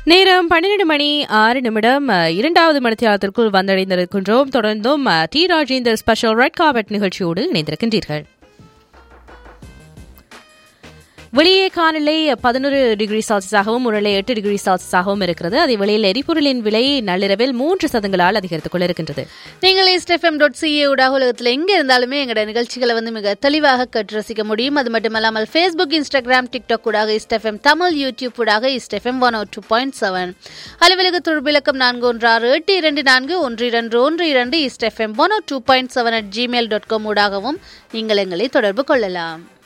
நேரம் பன்னிரண்டு மணி ஆறு நிமிடம் அஹ், இரண்டாவது மணித்தியாலத்திற்குள் வந்தடைந்திருக்கின்றோம் தொடர்ந்தும் அஹ், T Rajendar special red carpet நிகழ்ச்சியோடு இணைந்திருக்கின்றீர்கள் வெளியே காலநிலை பதினொரு டிகிரி செல்சியஸாகவும் உருளை எட்டு டிகிரி செல்சியஸாகவும் இருக்கிறது அதே வெளியில் எரிபொருளின் விலை நள்ளிரவில் மூன்று சதங்களால் அதிகரித்துக் கொண்டிருக்கின்றது நீங்கள் எஸ்எஃப்எம் டாட் சிஏ ஊடாக உலகத்தில் எங்கே இருந்தாலுமே எங்களோட நிகழ்ச்சிகளை வந்து மிக தெளிவாக கேட்டு ரசிக்க முடியும் அது மட்டுமல்லாமல் ஃபேஸ்புக் இன்ஸ்டாகிராம் டிக்டாக் ஊடாக இஸ்டெஃப்எம் தமிழ் யூடியூப் ஊடாக STFM one O two point seven அலுவலக தொடர்பிலக்கம் நான்கு ஒன்று ஆறு எட்டு இரண்டு நான்கு ஒன்று இரண்டு ஒன்று இரண்டு STFM one O two point seven at Gmail dot com ஊடாகவும் நீங்கள் எங்களை தொடர்பு கொள்ளலாம்